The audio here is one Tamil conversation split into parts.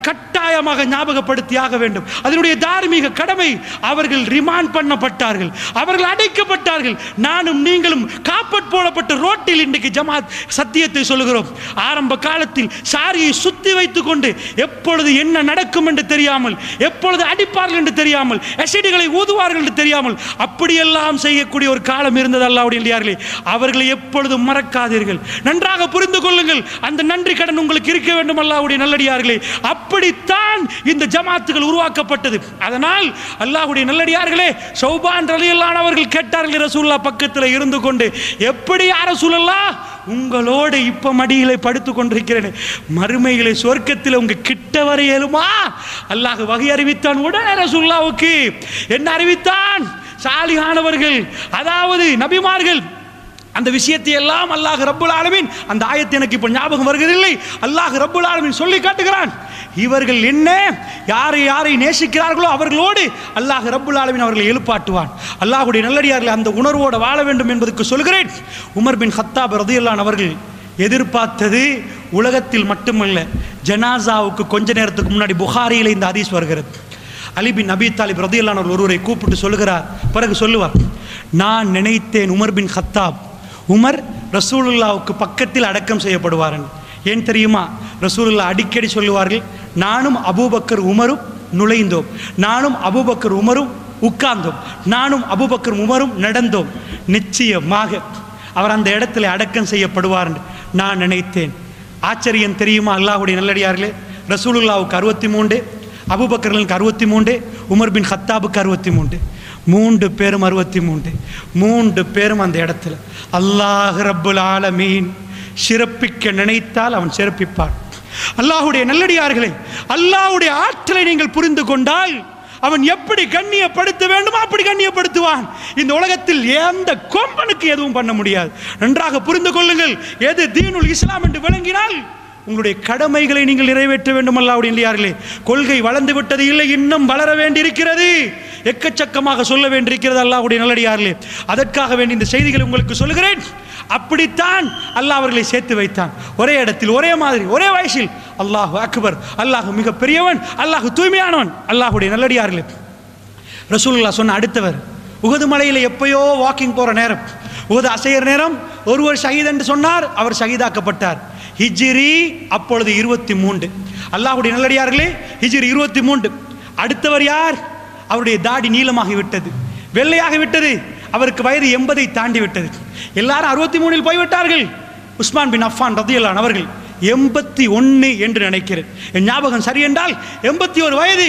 கட்டாயமாக ஞாபகப்படுத்தியாக வேண்டும் அதனுடைய தார்மீக கடமை அவர்கள் ரிமாண்ட் பண்ணப்பட்டார்கள் அவர்கள் அடைக்கப்பட்டார்கள் நானும் நீங்களும் காப்பட் போடப்பட்ட ரோட்டில் இன்றைக்கு ஜமாத் சத்தியத்தை சொல்லுகிறோம் ஆரம்ப காலத்தில் சாரியை சுத்தி வைத்துக் கொண்டு எப்பொழுது என்ன நடக்கும் என்று தெரியாமல் எப்பொழுது அடிப்பார்கள் என்று தெரியாமல் எசிடுகளை ஊதுவார்கள் என்று தெரியாமல் அப்படியெல்லாம் செய்யக்கூடிய ஒரு காலம் இருந்தது அல்லாவுடைய இல்லையார்களே அவர்களை எப்பொழுதும் மறக்காதீர்கள் நன்றாக புரிந்து கொள்ளுங்கள் அந்த நன்றி கடன் உங்களுக்கு இருக்க வேண்டும் அல்லாவுடைய நல்லடியார்களே அப்படித்தான் இந்த ஜமாத்துகள் உருவாக்கப்பட்டது அதனால் அல்லாஹ்வுடைய நல்லடியார்களே சௌபான் ரலியல்லானவர்கள் கேட்டார்கள் ரசூல்லா பக்கத்தில் இருந்து கொண்டு எப்படி யார சூழல்லா உங்களோடு இப்ப மடியிலே படுத்து கொண்டிருக்கிறேன் மறுமையிலே சொர்க்கத்தில் உங்க கிட்ட வர இயலுமா அல்லாஹ் வகை அறிவித்தான் உடனே ரசூல்லாவுக்கு என்ன அறிவித்தான் சாலிகானவர்கள் அதாவது நபிமார்கள் அந்த விஷயத்தை எல்லாம் அல்லாஹ் ரப்புல் ஆலமீன் அந்த ஆயத்தை எனக்கு இப்போ ஞாபகம் வருகிறதில்லை அல்லாஹ் ரப்புல் ஆலமீன் சொல்லி காட்டுகிறான் இவர்கள் என்ன யாரை யாரை நேசிக்கிறார்களோ அவர்களோடு அல்லாஹ் ரப்புல் ஆலமீன் அவர்களை எழுப்பாட்டுவான் அல்லாஹ்வுடைய நல்லடியார்கள் அந்த உணர்வோடு வாழ வேண்டும் என்பதற்கு சொல்கிறேன் உமர் பின் ஹத்தாப் ரதியுல்லான் அவர்கள் எதிர்பார்த்தது உலகத்தில் மட்டுமல்ல ஜனாசாவுக்கு கொஞ்ச நேரத்துக்கு முன்னாடி புகாரியில் இந்த ஹதீஸ் வருகிறது அலி பின் நபி தாலிப் ரதியல்லானவர் ஒருவரை கூப்பிட்டு சொல்லுகிறார் பிறகு சொல்லுவார் நான் நினைத்தேன் உமர் பின் ஹத்தாப் உமர் ரசூலுல்லாவுக்கு பக்கத்தில் அடக்கம் செய்யப்படுவார் என்று. ஏன் தெரியுமா ரசூலுல்லா அடிக்கடி சொல்லுவார்கள் நானும் அபூபக்கர் உமரும் நுழைந்தோம் நானும் அபூபக்கர் உமரும் உட்கார்ந்தோம் நானும் அபூபக்கர் உமரும் நடந்தோம் நிச்சயமாக அவர் அந்த இடத்துல அடக்கம் செய்யப்படுவார் என்று நான் நினைத்தேன் ஆச்சரியம் தெரியுமா அல்லாஹ்வுடைய நல்லடியார்களே ரசூலுல்லாவுக்கு அறுபத்தி மூன்று அபுபக்கர்களுக்கு அறுபத்தி மூன்று உமர் பின் ஹத்தாபுக்கு அறுபத்தி மூன்று மூன்று பேரும் அறுபத்தி மூன்று மூன்று பேரும் அந்த இடத்துல அல்லாஹ் ரப்புல் ஆலமீன் சிறப்பிக்க நினைத்தால் அவன் சிறப்பிப்பான் அல்லாஹ்வுடைய நல்லடியார்களே அல்லாஹ்வுடைய ஆற்றலை நீங்கள் புரிந்து கொண்டால் அவன் எப்படி கண்ணியப்படுத்த வேண்டுமோ அப்படி கண்ணியப்படுத்துவான் இந்த உலகத்தில் எந்த கொம்பனுக்கு எதுவும் பண்ண முடியாது நன்றாக புரிந்து கொள்ளுங்கள் எது தீனுல் இஸ்லாம் என்று விளங்கினால் உங்களுடைய கடமைகளை நீங்கள் நிறைவேற்ற வேண்டும் அல்லாவுடைய இல்லையார்களே கொள்கை வளர்ந்து விட்டது இல்லை இன்னும் வளர வேண்டியிருக்கிறது எக்கச்சக்கமாக சொல்ல வேண்டியிருக்கிறது அல்லாஹ்வுடைய நல்லடியார்களே அதற்காக வேண்டி இந்த செய்திகளை உங்களுக்கு சொல்லுகிறேன் அப்படித்தான் அல்லாஹ் அவர்களை சேர்த்து வைத்தான் ஒரே இடத்தில் ஒரே மாதிரி ஒரே வயசில் அல்லாஹ் அக்பர் அல்லாஹ் மிக பெரியவன் அல்லாஹ் தூய்மையானவன் அல்லாஹ்வுடைய நல்லடியார்களே ரசூலுல்லாஹ் சொன்ன அடுத்தவர் உகது மலையில் எப்பயோ வாக்கிங் போகிற நேரம் உகது அசையர் நேரம் ஒருவர் ஷஹீத் என்று சொன்னார் அவர் ஷஹீதாக்கப்பட்டார் ஹிஜ்ரி அப்பொழுது இருபத்தி மூன்று அல்லாஹ்வுடைய நல்லடியார்களே ஹிஜ்ரி இருபத்தி மூன்று அடுத்தவர் யார் அவருடைய தாடி நீளமாகி விட்டது வெள்ளையாகி விட்டது அவருக்கு வயது எண்பதை தாண்டி விட்டது எல்லாரும் அறுபத்தி மூணில் போய்விட்டார்கள் உஸ்மான் பின் அஃபான் ரதியல்லான் அவர்கள் எண்பத்தி ஒன்று என்று நினைக்கிறேன் என் ஞாபகம் சரி என்றால் எண்பத்தி ஒரு வயது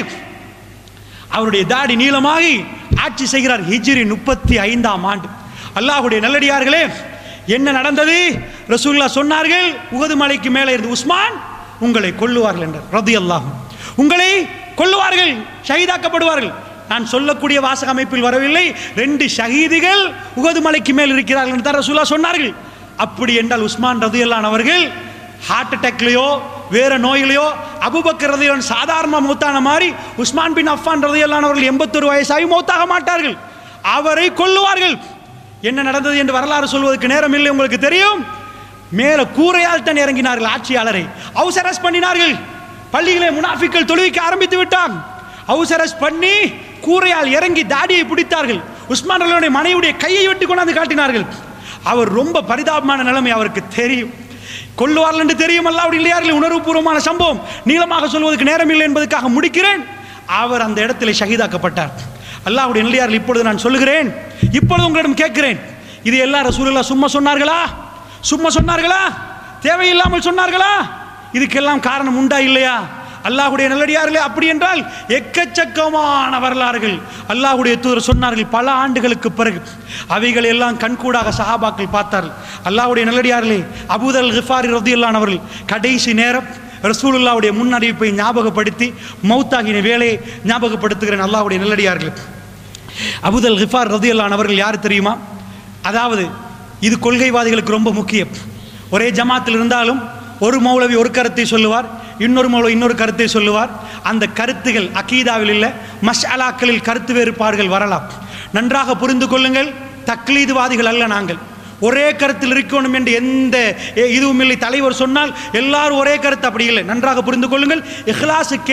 அவருடைய தாடி நீளமாகி ஆட்சி செய்கிறார் ஹிஜ்ரி முப்பத்தி ஐந்தாம் ஆண்டு அல்லாஹ்வுடைய நல்லடியார்களே என்ன நடந்தது ரசூல்லா சொன்னார்கள் உகது மலைக்கு மேலே இருந்து உஸ்மான் உங்களை கொல்லுவார்கள் என்றார் ரதி அல்லாஹ் உங்களை கொல்லுவார்கள் ஷஹீதாக்கப்படுவார்கள் நான் சொல்லக்கூடிய வாசக அமைப்பில் வரவில்லை ரெண்டு ஷஹீதுகள் உகது மலைக்கு மேல் இருக்கிறார்கள் என்று தான் ரசூல்லா சொன்னார்கள் அப்படி என்றால் உஸ்மான் ரதியல்லான் அவர்கள் ஹார்ட் அட்டாக்லையோ வேற நோயிலையோ அபுபக்கர் ரதியல்லான் சாதாரண மௌத்தான மாதிரி உஸ்மான் பின் அஃபான் ரதியல்லான் அவர்கள் எண்பத்தொரு வயசாகி மௌத்தாக மாட்டார்கள் அவரை கொல்லுவார்கள் என்ன நடந்தது என்று வரலாறு சொல்வதற்கு நேரம் இல்லை உங்களுக்கு தெரியும் மேல கூரையால் தான் இறங்கினார்கள் ஆட்சியாளரை ஹவுஸ் அரெஸ்ட் பண்ணினார்கள் பள்ளிகளை முனாஃபிக்கள் தொழுவிக்க ஆரம்பித்து விட்டான் ஹவுஸ் அரெஸ்ட் பண்ணி கூரையால் இறங்கி தாடியை பிடித்தார்கள் உஸ்மான் ரலியுடைய மனைவியுடைய கையை வெட்டி கொண்டாந்து காட்டினார்கள் அவர் ரொம்ப பரிதாபமான நிலைமை அவருக்கு தெரியும் கொல்லுவார்கள் என்று தெரியும் அல்லாவுடைய இல்லையார்கள் உணர்வுபூர்வமான சம்பவம் நீளமாக சொல்வதற்கு நேரம் இல்லை என்பதற்காக முடிக்கிறேன் அவர் அந்த இடத்துல ஷஹீதாக்கப்பட்டார் அல்லாஹ்வுடைய நல்லியார்கள் இப்பொழுது நான் சொல்லுகிறேன் இப்பொழுது உங்களிடம் கேட்கிறேன் இது எல்லாம் ரசூலுல்லாஹ் சும்மா சொன்னார்களா சும்மா சொன்னார்களா தேவையில்லாமல் சொன்னார்களா இதுக்கெல்லாம் காரணம் உண்டா இல்லையா அல்லாஹ்வுடைய நல்லடியார்களே அப்படி என்றால் எக்கச்சக்கமான வரலாறுகள் அல்லாஹ்வுடைய தூதர் சொன்னார்கள் பல ஆண்டுகளுக்கு பிறகு அவைகள் எல்லாம் கண்கூடாக சஹாபாக்கள் பார்த்தார்கள் அல்லாஹ்வுடைய நல்லடியார்களே அபூதல் கிஃபாரி ரதியல்லான் அவர்கள் கடைசி நேரம் ரசூலுல்லாவுடைய முன் அறிவிப்பை ஞாபகப்படுத்தி மௌத்தாகின வேலையை ஞாபகப்படுத்துகிறேன் அல்லாஹ்வுடைய நல்லடியார்கள் அபுதல் கிஃபார் ரதியல்லான் அவர்கள் யார் தெரியுமா அதாவது இது கொள்கைவாதிகளுக்கு ரொம்ப முக்கியம் ஒரே ஜமாத்தில் இருந்தாலும் ஒரு மௌலவி ஒரு கருத்தை சொல்லுவார் இன்னொரு மௌலவி இன்னொரு கருத்தை சொல்லுவார் அந்த கருத்துகள் அகீதாவில் இல்லை மஷ்அலாக்களில் கருத்து வேறுபாடுகள் வரலாம் நன்றாக புரிந்து கொள்ளுங்கள் தக்லீதுவாதிகள் அல்ல நாங்கள் ஒரே கருத்தில் இருக்கணும் என்று எந்த இதுவும் இல்லை தலைவர் சொன்னால் எல்லாரும் ஒரே கருத்து அப்படி இல்லை நன்றாக புரிந்து கொள்ளுங்கள் இஹ்லாஸ்